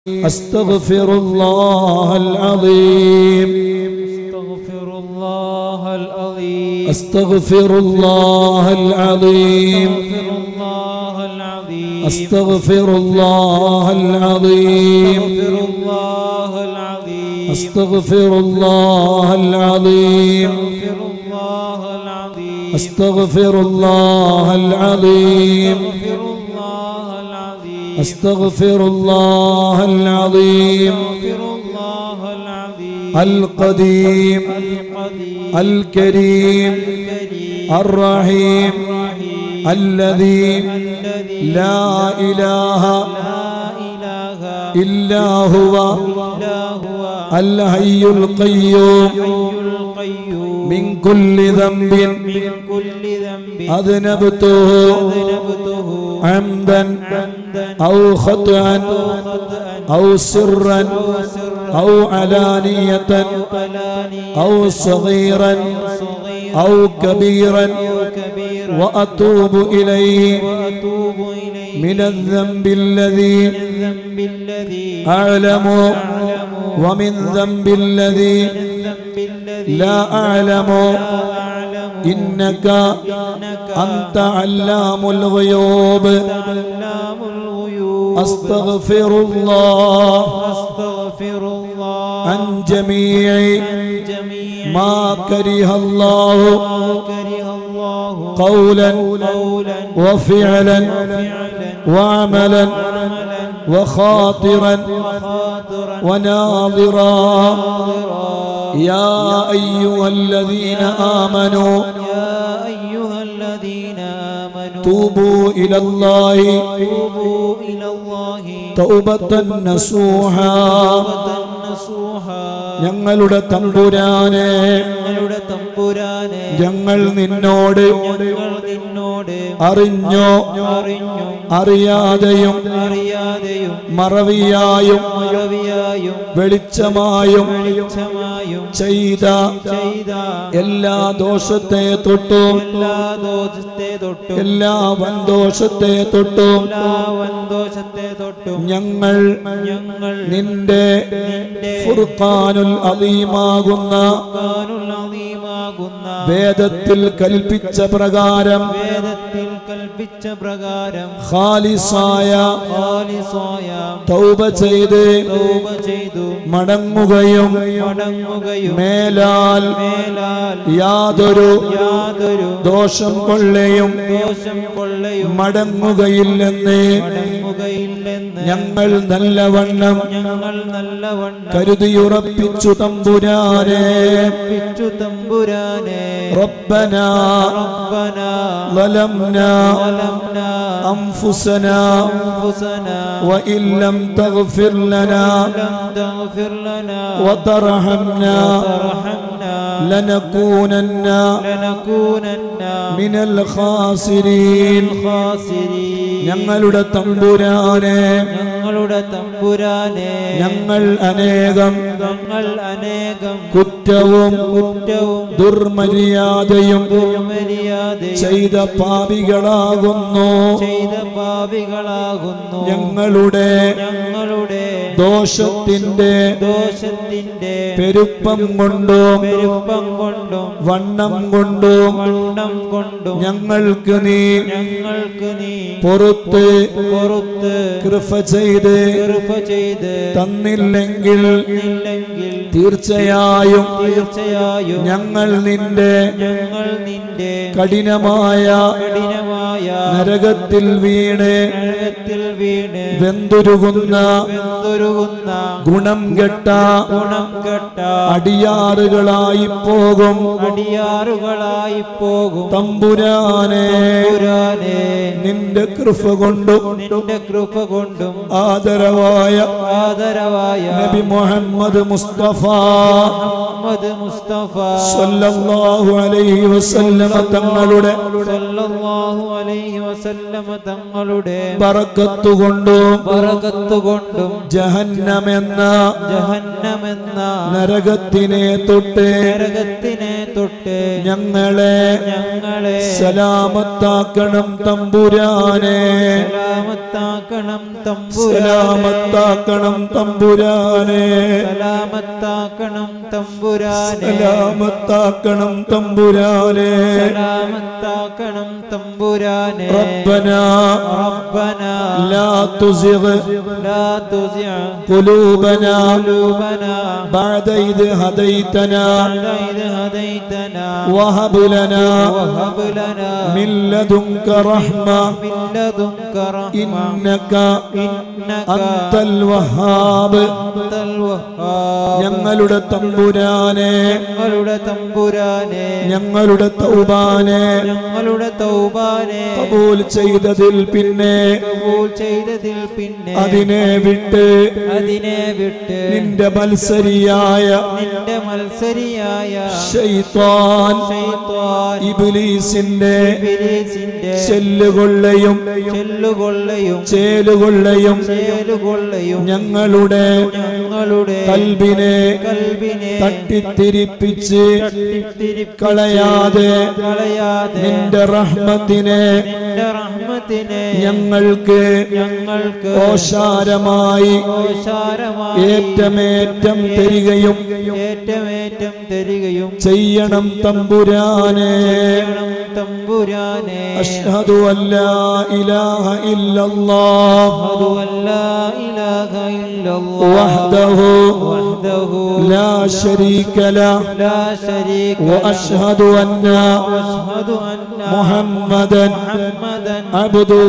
أستغفر الله العظيم استغفر الله العظيم أستغفر الله العظيم استغفر الله العظيم أستغفر الله العظيم استغفر الله العظيم أستغفر الله العظيم استغفر الله العظيم أستغفر الله العظيم استغفر الله العظيم القديم القديم الكريم الكريم الرحيم الرحيم الذي الذي لا إله لا إله إلا هو إلا هو الحي القيوم الحي القيوم من كل ذنب من كل ذنب أذنبته أذنبته عمدا عمدا أو خطأ خطأ أو سرا أو سرا أو علانية علانية أو صغيرا صغيرا أو كبيرا أو كبيرا وأتوب إليه وأتوب إليه من الذنب الذي الذنب الذي أعلم أعلم ومن ذنب الذي الذنب الذي لا أعلم أعلم إنك إنك أنت علام الغيوب علام الغيوب أستغفر الله أستغفر الله عن جميع عن جميع ما كره الله ما كره الله قولا قولا وفعلا وفعلا وعملا وعملا وخاطرا وخاطرا وناظرا وناظرا يا أيها الذين آمنوا يا أيها الذين آمنوا توبوا إلى الله توبوا إلى الله توبة نصوحا توبة نصوحا ഞങ്ങളുടെ തമ്പുരാനെ ഞങ്ങളുടെ തമ്പുരാനെ ഞങ്ങൾ നിന്നോട് ഞങ്ങൾ നിന്നോട് അറിഞ്ഞോ അറിഞ്ഞും അറിയാതെയും അറിയാതെയും മറവിയായും മറവിയായും വെളിച്ചമായും വെളിച്ചമായും ചെയ്ത ചെയ്ത എല്ലാ ദോഷത്തെ തൊട്ടും എല്ലാ ദോഷത്തെ തൊട്ടും എല്ലാ വൻദോഷത്തെ തൊട്ടും എല്ലാ വൻദോഷത്തെ തൊട്ടും ഞങ്ങൾ ഞങ്ങൾ നിന്റെ നിന്റെ ഫുർഖാനുൽ അലീമാകുന്ന ഖുർആനുൽ അദീമാകുന്ന വേദത്തിൽ കൽപ്പിച്ച പ്രകാരം വേദത്തിൽ കൽപ്പിച്ച പ്രകാരം ഖാലിസായ ഖാലിസായ തൗബ ചെയ്ത് തൗബ ചെയ്തു മടങ്ങുകയും മടങ്ങുകയും മേലാൽ മേലാൽ യാതൊരു യാതൊരു ദോഷം കൊള്ളയും ദോഷം കൊള്ളയും മടങ്ങുകയില്ലെന്ന് മടങ്ങുകയില്ലെന്ന് ഞങ്ങൾ നല്ലവണ്ണം ഞങ്ങൾ നല്ലവണ്ണം കരുതിയുറപ്പിച്ചു തമ്പുരാനെ പിച്ചു തമ്പുരാനെ റബ്ബന റബ്ബന ظلمنا ظلمنا أنفسنا أنفسنا وإن لم تغفر لنا لم تغفر لنا وترحمنا وترحمنا لنكونن لنكونن من الخاسرين الخاسرين ഞങ്ങളുടെ തമ്പുരാനെ ഞങ്ങളുടെ തമ്പുരാനെ ഞങ്ങൾ അനേകം ഞങ്ങൾ അനേകം കുറ്റവും കുറ്റവും ദുർമര്യാദയും ദുർമര്യാദ ചെയ്ത പാപികളാകുന്നു ചെയ്ത പാപികളാകുന്നു ഞങ്ങളുടെ ഞങ്ങളുടെ ദോഷത്തിന്റെ ദോഷത്തിന്റെ പെരുപ്പം കൊണ്ടും പെരുപ്പം കൊണ്ടും വണ്ണം കൊണ്ടും വണ്ണം കൊണ്ടും ഞങ്ങൾക്ക് നീ ഞങ്ങൾക്ക് നീ പുറത്ത് പുറത്ത് കൃപ ചെയ്ത് കൃപ ചെയ്ത് തന്നില്ലെങ്കിൽ തന്നില്ലെങ്കിൽ തീർച്ചയായും തീർച്ചയായും ഞങ്ങൾ നിന്റെ ഞങ്ങൾ നിന്റെ കഠിനമായ കഠിനമായ നരകത്തിൽ വീണ് നരകത്തിൽ വീണ് വെന്തുരുകുന്ന വെന്തൊരുകുന്ന ഗുണം കെട്ട ഗുണം കെട്ട അടിയാറുകളായി പോകും അടിയാറുകളായി പോകും തമ്പുരാനെ പുരാനെ നിന്റെ കൃപ കൊണ്ടും നിന്റെ കൃപ കൊണ്ടും ആദരവായ ആദരവായ നബി മുഹമ്മദ് മുസ്തഫ മുഹമ്മദ് മുസ്തഫ സല്ലല്ലാഹു അലൈഹി വസല്ലമ തങ്ങളുടെ സല്ലല്ലാഹു അലൈഹി വസല്ലമ തങ്ങളുടെ ബറക്കത്ത് കൊണ്ടും ബറകത്ത് കൊണ്ടും ജഹന്നമെന്ന ജഹന്നമെന്ന നരകത്തിനെ തൊട്ട് നരകത്തിനെ തൊട്ട് ഞങ്ങളെ ഞങ്ങളെ സലാമത്താക്കണം തമ്പുരാനെ സലാമത്താക്കണം തമ്പുരാനെ സലാമത്താക്കണം തമ്പുരാനെ സലാമത്താക്കണം തമ്പുരാനെ സലാമത്താക്കണം തമ്പുരാനെ സലാമത്താക്കണം തമ്പുരാനെ ربنا ربنا لا تزغ لا تزع قلوبنا قلوبنا بعد إذ هديتنا بعد إذ هديتنا وهب لنا وهب لنا من لدنك رحمة من لدنك رحمة إنك إنك أنت الوهاب أنت الوهاب ഞങ്ങളുടെ തമ്പുരാനെ ഞങ്ങളുടെ തമ്പുരാനെ ഞങ്ങളുടെ തൗബാനെ ഞങ്ങളുടെ തൗബാനെ കബൂൽ ചെയ്തതിൽ പിന്നെ കബൂൽ ചെയ്തതിൽ പിന്നെ അതിനെ വിട്ട് അതിനെ വിട്ട് നിന്റെ മത്സരിയായ നിന്റെ മത്സരിയായ ശൈത്താൻ ശൈത്വാൻ ഇബ്ലീസിന്റെ ഇബ്ലീസിന്റെ ചെല്ലുകൊള്ളയും ചെല്ലുകൊള്ളയും ചേലുകൊള്ളയും ചേലുകൊള്ളയും ഞങ്ങളുടെ ഞങ്ങളുടെ കൽബിനെ കൽബിനെ തട്ടിത്തിരിപ്പിച്ച് തട്ടിത്തിരിപ്പിച്ച് കളയാതെ കളയാതെ നിന്റെ റഹ്മത്തിനെ നിന്റെ റഹ്മത്തിനെ ഞങ്ങൾക്ക് ഞങ്ങൾക്ക് ഓശാരമായി ഓശാരമായി ഏറ്റമേറ്റം തരികയും ഏറ്റമേറ്റം തരികയും ചെയ്യണം തമ്പുരാനെ ചെയ്യണം തമ്പുരാനെ അഷ്ഹദു അല്ലാ ഇലാഹ ഇല്ലല്ലാഹ് അതു അല്ലാ ഇലാഹ ഇല്ലല്ലാഹ് വഹ്ദഹു വഹ്ദഹു ലാ ശരീക ലഹ് لا شريك له وأشهد أن واشهد ان محمدا محمدا عبده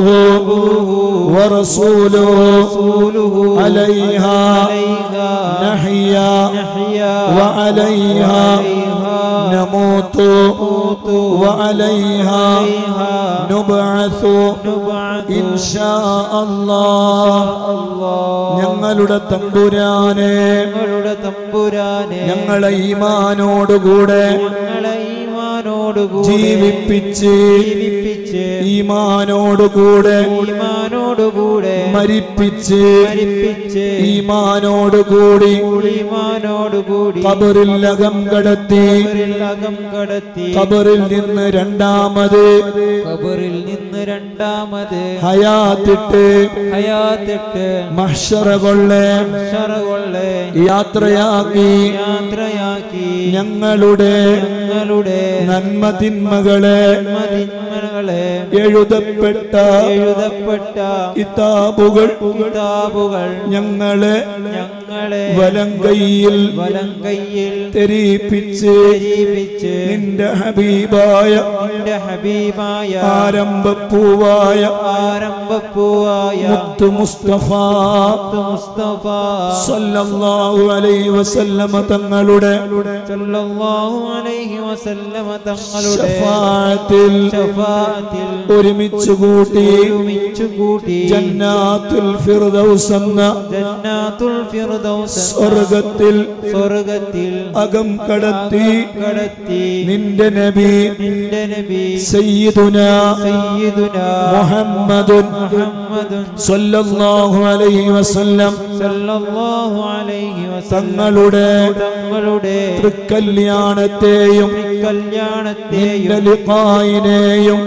ورسوله رسوله عليها عليها نحيا نحيا وعليها عليها نموت نموت وعليها عليها نبعث نبعث إن شاء الله الله ഞങ്ങളുടെ തമ്പുരാനെ ഞങ്ങളുടെ തമ്പുരാനെ ഞങ്ങളെ ഈമാനോടുകൂടെ ഞങ്ങളെ ഈമാനോടുകൂടെ ജീവിപ്പിച്ച് ജീവിപ്പിച്ച് ഈമാനോടുകൂടെ ഈമാനോടുകൂടെ മരിപ്പിച്ച് മരിപ്പിച്ച് ഈമാനോടുകൂടി ഈമാനോടുകൂടി കബറിൽ അകം കടത്തി കബറിൽ അകം കടത്തി കബറിൽ നിന്ന് രണ്ടാമത് കബറിൽ നിന്ന് രണ്ടാമത് ഹയാത്തിട്ട് ഹയാത്തിട്ട് മഹ്ഷറകൊള്ളെ ഷറകൊള്ളെ യാത്രയാക്കി യാത്രയാക്കി ഞങ്ങളുടെ ഞങ്ങളുടെ നന്മ തിന്മകളെ നന്മതിന്മകളെ എഴുതപ്പെട്ട എഴുതപ്പെട്ട കിതാബുകൾ കിതാബുകൾ ഞങ്ങളെ ഞങ്ങളെ വലം കൈയിൽ വലം കയ്യിൽ തെരീപ്പിച്ച് തെരീപിച്ച് നിന്റെ ഹബീബായ നിന്റെ ഹബീബായ ആരംഭപ്പൂവായ ആരംഭപ്പൂവായ മുത്തു മുസ്തഫ മുത്ത് മുസ്തഫ സല്ലല്ലാഹു അലൈഹി വസല്ലമ തങ്ങളുടെ സല്ലല്ലാഹു അലൈഹി വസല്ലമ തങ്ങളുടെ ഷഫാഅത്തിൽ ശഫാഅത്തിൽ ഒരുമിച്ച് കൂട്ടി ഒരുമിച്ച് കൂട്ടി ജന്നാത്തുൽ ഫിർദൗസ് എന്ന ജന്നാത്തുൽ ഫിർദൗസ് എന്ന സ്വർഗത്തിൽ സ്വർഗത്തിൽ അകം കടത്തി കടത്തി നിന്റെ നബി നിന്റെ നബി സയ്യിദുന സയ്യിദുന മുഹമ്മദുൻ മുഹമ്മദുൻ സല്ലല്ലാഹു അലൈഹി വസല്ലം സല്ലല്ലാഹു അലൈഹി വസല്ലം തങ്ങളുടെ തങ്ങളുടെ തൃക്കല്യാണത്തെയും കല്യാണത്തെയും നിന്റെ ലിഖായിനെയും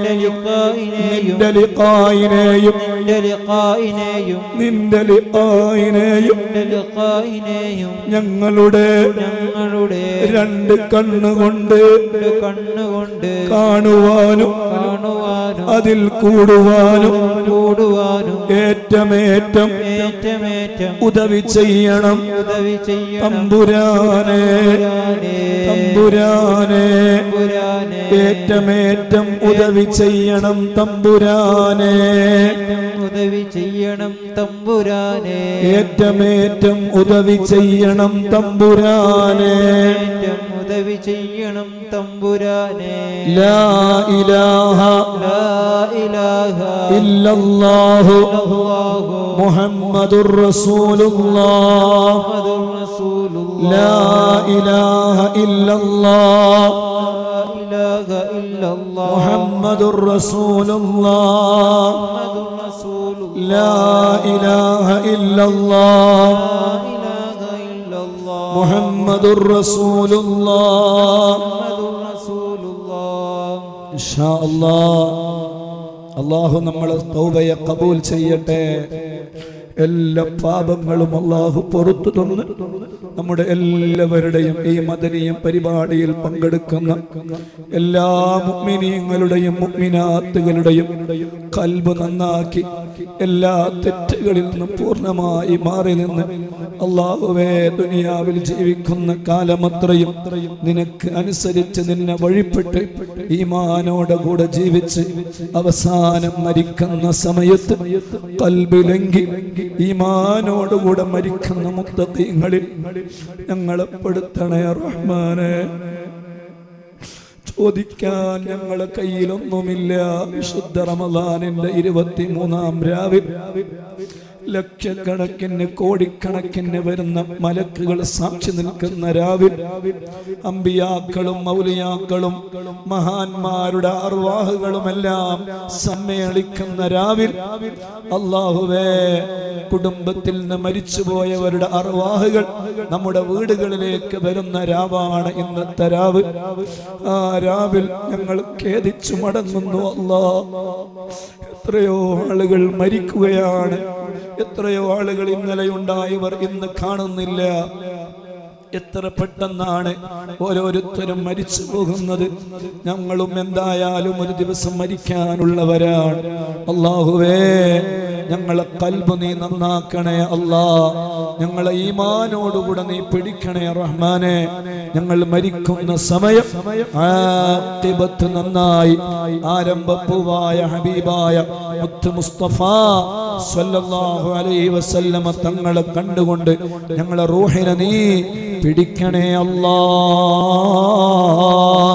നിന്റെ ലിഖായിനെയും നിന്റെ ലിഖായിനെയും നിന്റെ ലിഖായിനെയും നിന്റെ ലിഖായിനെയും നിന്റെ ലിഖായിനെയും ഞങ്ങളുടെ ഞങ്ങളുടെ രണ്ട് കണ്ണുകൊണ്ട് രണ്ട് കണ്ണുകൊണ്ട് കാണുവാനും കാണുവാനും അതിൽ കൂടുവാനും കൂടുവാനും ഏറ്റമേറ്റം ഏറ്റമേറ്റം ഉദവി ചെയ്യണം ഉദവി ചെയ്യണം തമ്പുരാനെ തമ്പുരാനെ പുരാനെ ഏറ്റമേറ്റം ഉദവി ചെയ്യണം തമ്പുരാനെ ഉദവി ചെയ്യണം തമ്പുരാനെ ഏറ്റമേറ്റം ഉദവി ചെയ്യണം തമ്പുരാനെ ഏറ്റം ഉദവി ചെയ്യണം തമ്പുരാനെ ലാ ഇലാഹ ലാ ഇലാഹ ഇല്ലല്ലാഹു ഇല്ലല്ലാഹു മുഹമ്മദുർ റസൂലുള്ളാഹ് മുഹമ്മദുർ റസൂലുള്ളാഹ് ലാ ഇലാഹ ഇല്ലല്ലാഹ് ലാ ഇലാഹ ഇല്ലല്ലാഹ് മുഹമ്മദുർ റസൂലുള്ളാഹ് മുഹമ്മദുർ റസൂലുള്ളാഹ് ലാ ഇലാഹ ഇല്ലല്ലാഹ് ലാ ഇലാഹ ഇല്ലല്ലാഹ് മുഹമ്മദുർ റസൂലുള്ളാഹ് മുഹമ്മദുർ ഇൻഷാ അല്ലാ അള്ളാഹു നമ്മളെ തൗബയെ കബൂൽ ചെയ്യട്ടെ എല്ലാ പാപങ്ങളും അള്ളാഹു പുറത്തു തന്ന് നമ്മുടെ എല്ലാവരുടെയും ഈ മദനീയ പരിപാടിയിൽ പങ്കെടുക്കുന്ന എല്ലാ മുഗ്മിനീങ്ങളുടെയും മുഗ്മിനാത്തുകളുടെയും കൽബ് നന്നാക്കി എല്ലാ തെറ്റുകളിൽ നിന്നും പൂർണ്ണമായി മാറി നിന്ന് അള്ളാഹുവേ ദുനിയാവിൽ ജീവിക്കുന്ന കാലമത്രയും നിനക്ക് അനുസരിച്ച് നിന്നെ വഴിപ്പെട്ട് ഈമാനോടെ കൂടെ ജീവിച്ച് അവസാനം മരിക്കുന്ന സമയത്ത് കൽബിലെങ്കി ഈമാനോടുകൂടെ മരിക്കുന്ന മുത്തീങ്ങളിൽ ഞങ്ങളെ പെടുത്തണേ റഹ്മാനെ ചോദിക്കാൻ ഞങ്ങളെ കയ്യിലൊന്നുമില്ല വിശുദ്ധ റമദാനിന്റെ ഇരുപത്തിമൂന്നാം രാവിൽ ലക്ഷക്കണക്കിന് കോടിക്കണക്കിന് വരുന്ന മലക്കുകൾ സാക്ഷി നിൽക്കുന്ന രാവിൽ അമ്പിയാക്കളും മൗലിയാക്കളും മഹാന്മാരുടെ അർവാഹുകളുമെല്ലാം സമ്മേളിക്കുന്ന രാവിൽ അള്ളാഹുവേ കുടുംബത്തിൽ നിന്ന് മരിച്ചുപോയവരുടെ അർവാഹുകൾ നമ്മുടെ വീടുകളിലേക്ക് വരുന്ന രാവാണ് ഇന്നത്തെ രാവ് ആ രാവിൽ ഞങ്ങൾ ഖേദിച്ചു മടങ്ങുന്നു അല്ലാ എത്രയോ ആളുകൾ മരിക്കുകയാണ് എത്രയോ ആളുകൾ ഇന്നലെ ഉണ്ടായവർ ഇന്ന് കാണുന്നില്ല എത്ര പെട്ടെന്നാണ് ഓരോരുത്തരും മരിച്ചു പോകുന്നത് ഞങ്ങളും എന്തായാലും ഒരു ദിവസം മരിക്കാനുള്ളവരാണ് അള്ളാഹുവേ ഞങ്ങളെ കൽബ് നീ നന്നാക്കണേ അല്ലാ ഞങ്ങളെ ഈമാനോടുകൂടെ നീ പിടിക്കണേ റഹ്മാനെ ഞങ്ങൾ മരിക്കുന്ന സമയം ആഖിബത്ത് നന്നായി ആരംഭപ്പൂവായ ഹബീബായ മുത്ത് മുസ്തഫ സല്ലല്ലാഹു അലൈഹി വസല്ലമ തങ്ങളെ കണ്ടുകൊണ്ട് ഞങ്ങളെ റൂഹിനെ നീ പിടിക്കണേ അല്ലാ